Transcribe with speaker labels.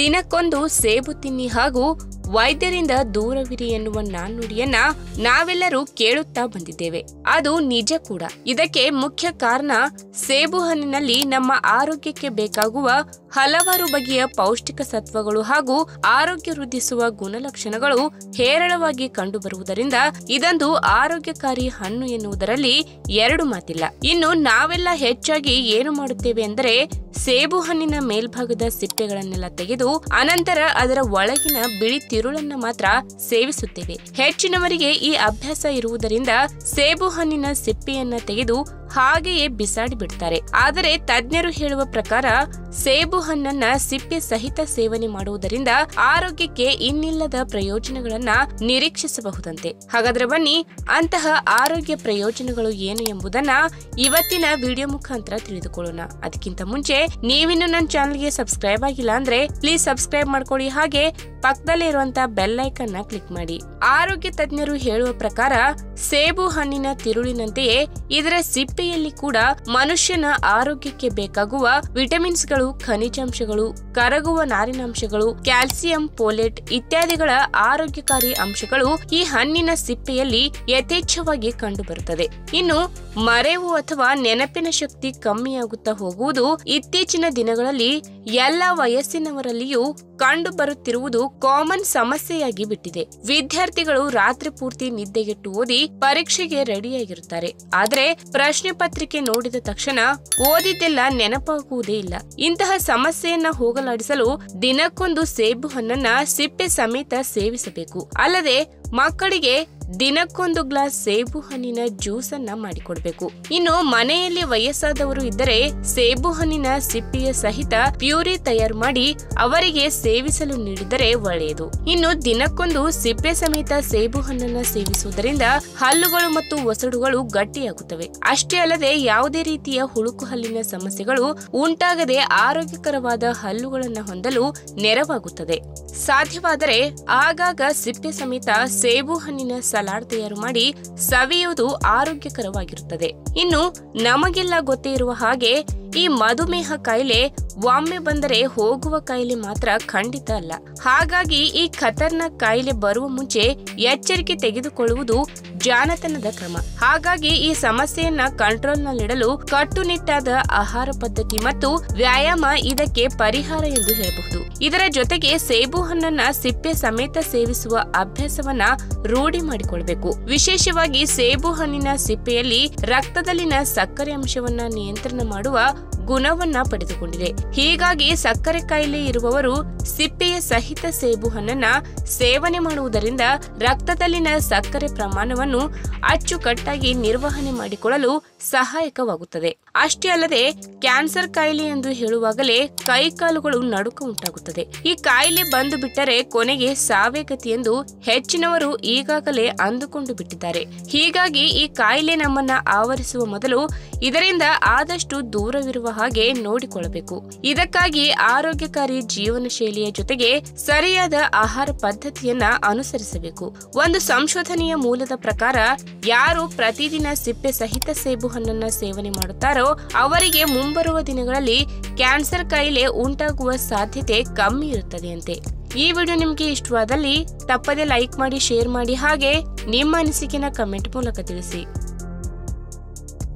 Speaker 1: ದಿನಕ್ಕೊಂದು ಸೇಬು ತಿನ್ನಿ ಹಾಗೂ ವೈದ್ಯರಿಂದ ದೂರವಿರಿ ಎನ್ನುವ ನಾಣ್ಣುಡಿಯನ್ನ ನಾವೆಲ್ಲರೂ ಕೇಳುತ್ತಾ ಬಂದಿದ್ದೇವೆ ಅದು ನಿಜ ಕೂಡ ಇದಕ್ಕೆ ಮುಖ್ಯ ಕಾರಣ ಸೇಬು ಹಣ್ಣಿನಲ್ಲಿ ನಮ್ಮ ಆರೋಗ್ಯಕ್ಕೆ ಬೇಕಾಗುವ ಹಲವಾರು ಬಗೆಯ ಪೌಷ್ಟಿಕ ಸತ್ವಗಳು ಹಾಗೂ ಆರೋಗ್ಯ ವೃದ್ಧಿಸುವ ಗುಣಲಕ್ಷಣಗಳು ಹೇರಳವಾಗಿ ಕಂಡುಬರುವುದರಿಂದ ಇದೊಂದು ಆರೋಗ್ಯಕಾರಿ ಹಣ್ಣು ಎನ್ನುವುದರಲ್ಲಿ ಎರಡು ಮಾತಿಲ್ಲ ಇನ್ನು ನಾವೆಲ್ಲ ಹೆಚ್ಚಾಗಿ ಏನು ಮಾಡುತ್ತೇವೆ ಎಂದರೆ ಸೇಬು ಹಣ್ಣಿನ ಮೇಲ್ಭಾಗದ ಸಿಪ್ಪೆಗಳನ್ನೆಲ್ಲ ತೆಗೆದು ಅನಂತರ ಅದರ ಒಳಗಿನ ಬಿಳಿ ತಿರುಳನ್ನ ಮಾತ್ರ ಸೇವಿಸುತ್ತೇವೆ ಹೆಚ್ಚಿನವರಿಗೆ ಈ ಅಭ್ಯಾಸ ಇರುವುದರಿಂದ ಸೇಬು ಹಣ್ಣಿನ ಸಿಪ್ಪೆಯನ್ನ ತೆಗೆದು ಹಾಗೆಯೇ ಬಿಸಾಡಿ ಬಿಡ್ತಾರೆ ಆದರೆ ತಜ್ಞರು ಹೇಳುವ ಪ್ರಕಾರ ಸೇಬು ಹಣ್ಣನ್ನ ಸಿಪ್ಪೆ ಸಹಿತ ಸೇವನೆ ಮಾಡುವುದರಿಂದ ಆರೋಗ್ಯಕ್ಕೆ ಇನ್ನಿಲ್ಲದ ಪ್ರಯೋಜನಗಳನ್ನ ನಿರೀಕ್ಷಿಸಬಹುದಂತೆ ಹಾಗಾದ್ರೆ ಬನ್ನಿ ಅಂತಹ ಆರೋಗ್ಯ ಪ್ರಯೋಜನಗಳು ಏನು ಎಂಬುದನ್ನ ಇವತ್ತಿನ ವಿಡಿಯೋ ಮುಖಾಂತರ ತಿಳಿದುಕೊಳ್ಳೋಣ ಅದಕ್ಕಿಂತ ಮುಂಚೆ ನೀವಿನ್ನು ನನ್ನ ಚಾನಲ್ಗೆ ಸಬ್ಸ್ಕ್ರೈಬ್ ಆಗಿಲ್ಲ ಅಂದ್ರೆ ಪ್ಲೀಸ್ ಸಬ್ಸ್ಕ್ರೈಬ್ ಮಾಡ್ಕೊಳ್ಳಿ ಹಾಗೆ ಪಕ್ಕದಲ್ಲೇ ಇರುವಂತ ಬೆಲ್ ಐಕನ್ ನ ಕ್ಲಿಕ್ ಮಾಡಿ ಆರೋಗ್ಯ ತಜ್ಞರು ಹೇಳುವ ಪ್ರಕಾರ ಸೇಬು ಹಣ್ಣಿನ ತಿರುಳಿನಂತೆಯೇ ಇದರ ಸಿಪ್ಪೆಯಲ್ಲಿ ಕೂಡ ಮನುಷ್ಯನ ಆರೋಗ್ಯಕ್ಕೆ ಬೇಕಾಗುವ ವಿಟಮಿನ್ಸ್ಗಳು ಖನಿಜಾಂಶಗಳು ಕರಗುವ ನಾರಿನಾಂಶಗಳು ಕ್ಯಾಲ್ಸಿಯಂ ಪೋಲೆಟ್ ಇತ್ಯಾದಿಗಳ ಆರೋಗ್ಯಕಾರಿ ಅಂಶಗಳು ಈ ಹಣ್ಣಿನ ಸಿಪ್ಪೆಯಲ್ಲಿ ಯಥೇಚ್ಛವಾಗಿ ಕಂಡುಬರುತ್ತದೆ ಇನ್ನು ಮರೆವು ಅಥವಾ ನೆನಪಿನ ಶಕ್ತಿ ಕಮ್ಮಿಯಾಗುತ್ತಾ ಹೋಗುವುದು ಇತ್ತೀಚಿನ ದಿನಗಳಲ್ಲಿ ಎಲ್ಲ ವಯಸ್ಸಿನವರಲ್ಲಿಯೂ ಕಂಡು ಬರುತ್ತಿರುವುದು ಕಾಮನ್ ಸಮಸ್ಯೆಯಾಗಿ ಬಿಟ್ಟಿದೆ ವಿದ್ಯಾರ್ಥಿಗಳು ರಾತ್ರಿ ಪೂರ್ತಿ ನಿದ್ದೆಗೆಟ್ಟು ಓದಿ ಪರೀಕ್ಷೆಗೆ ರೆಡಿಯಾಗಿರುತ್ತಾರೆ ಆದ್ರೆ ಪ್ರಶ್ನೆ ಪತ್ರಿಕೆ ನೋಡಿದ ತಕ್ಷಣ ಓದಿದ್ದೆಲ್ಲ ನೆನಪಾಗುವುದೇ ಇಲ್ಲ ಇಂತಹ ಸಮಸ್ಯೆಯನ್ನ ಹೋಗಲಾಡಿಸಲು ದಿನಕ್ಕೊಂದು ಸೇಬು ಹಣ್ಣನ್ನ ಸಿಪ್ಪೆ ಸಮೇತ ಸೇವಿಸಬೇಕು ಅಲ್ಲದೆ ಮಕ್ಕಳಿಗೆ ದಿನಕ್ಕೊಂದು ಗ್ಲಾಸ್ ಸೇಬು ಹಣ್ಣಿನ ಜ್ಯೂಸ್ ಅನ್ನ ಮಾಡಿಕೊಡ್ಬೇಕು ಇನ್ನು ಮನೆಯಲ್ಲಿ ವಯಸ್ಸಾದವರು ಇದ್ದರೆ ಸೇಬು ಹಣ್ಣಿನ ಸಿಪ್ಪೆಯ ಸಹಿತ ಪ್ಯೂರಿ ತಯಾರು ಮಾಡಿ ಅವರಿಗೆ ಸೇವಿಸಲು ನೀಡಿದರೆ ಒಳ್ಳೆಯದು ಇನ್ನು ದಿನಕ್ಕೊಂದು ಸಿಪ್ಪೆ ಸಮೇತ ಸೇಬು ಹಣ್ಣನ್ನ ಸೇವಿಸುವುದರಿಂದ ಹಲ್ಲುಗಳು ಮತ್ತು ಒಸಡುಗಳು ಗಟ್ಟಿಯಾಗುತ್ತವೆ ಅಷ್ಟೇ ಅಲ್ಲದೆ ಯಾವುದೇ ರೀತಿಯ ಹುಳುಕು ಹಲ್ಲಿನ ಸಮಸ್ಯೆಗಳು ಉಂಟಾಗದೆ ಆರೋಗ್ಯಕರವಾದ ಹಲ್ಲುಗಳನ್ನ ಹೊಂದಲು ನೆರವಾಗುತ್ತದೆ ಸಾಧ್ಯವಾದರೆ ಆಗಾಗ ಸಿಪ್ಪೆ ಸಮೇತ ಸೇಬು ಹಣ್ಣಿನ ಸಲಾಡ್ ತಯಾರು ಮಾಡಿ ಸವಿಯುವುದು ಆರೋಗ್ಯಕರವಾಗಿರುತ್ತದೆ ಇನ್ನು ನಮಗೆಲ್ಲ ಗೊತ್ತೇ ಇರುವ ಹಾಗೆ ಈ ಮಧುಮೇಹ ಕಾಯಿಲೆ ಒಮ್ಮೆ ಬಂದರೆ ಹೋಗುವ ಕಾಯಿಲೆ ಮಾತ್ರ ಖಂಡಿತ ಅಲ್ಲ ಹಾಗಾಗಿ ಈ ಖತರ್ನಾಕ್ ಕಾಯಿಲೆ ಬರುವ ಮುಂಚೆ ಎಚ್ಚರಿಕೆ ತೆಗೆದುಕೊಳ್ಳುವುದು ಜಾಣತನದ ಕ್ರಮ ಹಾಗಾಗಿ ಈ ಸಮಸ್ಯೆಯನ್ನ ಕಂಟ್ರೋಲ್ನಲ್ಲಿಡಲು ಕಟ್ಟುನಿಟ್ಟಾದ ಆಹಾರ ಪದ್ಧತಿ ಮತ್ತು ವ್ಯಾಯಾಮ ಇದಕ್ಕೆ ಪರಿಹಾರ ಎಂದು ಹೇಳಬಹುದು ಇದರ ಜೊತೆಗೆ ಸೇಬು ಹಣ್ಣನ್ನ ಸಿಪ್ಪೆ ಸಮೇತ ಸೇವಿಸುವ ಅಭ್ಯಾಸವನ್ನ ರೂಢಿ ಮಾಡಿಕೊಳ್ಬೇಕು ವಿಶೇಷವಾಗಿ ಸೇಬು ಹಣ್ಣಿನ ಸಿಪ್ಪೆಯಲ್ಲಿ ರಕ್ತದಲ್ಲಿನ ಸಕ್ಕರೆ ಅಂಶವನ್ನ ನಿಯಂತ್ರಣ ಮಾಡುವ ಗುಣವನ್ನ ಪಡೆದುಕೊಂಡಿದೆ ಹೀಗಾಗಿ ಸಕ್ಕರೆ ಕಾಯಿಲೆ ಇರುವವರು ಸಿಪ್ಪೆಯ ಸಹಿತ ಸೇಬು ಹಣ್ಣನ್ನ ಸೇವನೆ ಮಾಡುವುದರಿಂದ ರಕ್ತದಲ್ಲಿನ ಸಕ್ಕರೆ ಪ್ರಮಾಣವನ್ನು ಅಚ್ಚುಕಟ್ಟಾಗಿ ನಿರ್ವಹಣೆ ಮಾಡಿಕೊಳ್ಳಲು ಸಹಾಯಕವಾಗುತ್ತದೆ ಅಷ್ಟೇ ಅಲ್ಲದೆ ಕ್ಯಾನ್ಸರ್ ಕಾಯಿಲೆ ಎಂದು ಹೇಳುವಾಗಲೇ ಕೈಕಾಲುಗಳು ನಡುಕ ಉಂಟಾಗುತ್ತದೆ ಈ ಕಾಯಿಲೆ ಬಂದು ಬಿಟ್ಟರೆ ಕೊನೆಗೆ ಸಾವೇ ಗತಿ ಎಂದು ಹೆಚ್ಚಿನವರು ಈಗಾಗಲೇ ಅಂದುಕೊಂಡು ಬಿಟ್ಟಿದ್ದಾರೆ ಹೀಗಾಗಿ ಈ ಕಾಯಿಲೆ ನಮ್ಮನ್ನ ಆವರಿಸುವ ಮೊದಲು ಇದರಿಂದ ಆದಷ್ಟು ದೂರವಿರುವ ಹಾಗೆ ನೋಡಿಕೊಳ್ಳಬೇಕು ಇದಕ್ಕಾಗಿ ಆರೋಗ್ಯಕಾರಿ ಜೀವನ ಶೈಲಿಯ ಜೊತೆಗೆ ಸರಿಯಾದ ಆಹಾರ ಪದ್ಧತಿಯನ್ನ ಅನುಸರಿಸಬೇಕು ಒಂದು ಸಂಶೋಧನೆಯ ಮೂಲದ ಪ್ರಕಾರ ಯಾರು ಪ್ರತಿದಿನ ಸಿಪ್ಪೆ ಸಹಿತ ಸೇಬು ಹಣ್ಣನ್ನ ಸೇವನೆ ಮಾಡುತ್ತಾರೋ ಅವರಿಗೆ ಮುಂಬರುವ ದಿನಗಳಲ್ಲಿ ಕ್ಯಾನ್ಸರ್ ಕಾಯಿಲೆ ಉಂಟಾಗುವ ಸಾಧ್ಯತೆ ಕಮ್ಮಿ ಇರುತ್ತದೆಯಂತೆ ಈ ವಿಡಿಯೋ ನಿಮಗೆ ಇಷ್ಟವಾದಲ್ಲಿ ತಪ್ಪದೆ ಲೈಕ್ ಮಾಡಿ ಶೇರ್ ಮಾಡಿ ಹಾಗೆ ನಿಮ್ಮ ಅನಿಸಿಕೆನ ಕಮೆಂಟ್ ಮೂಲಕ ತಿಳಿಸಿ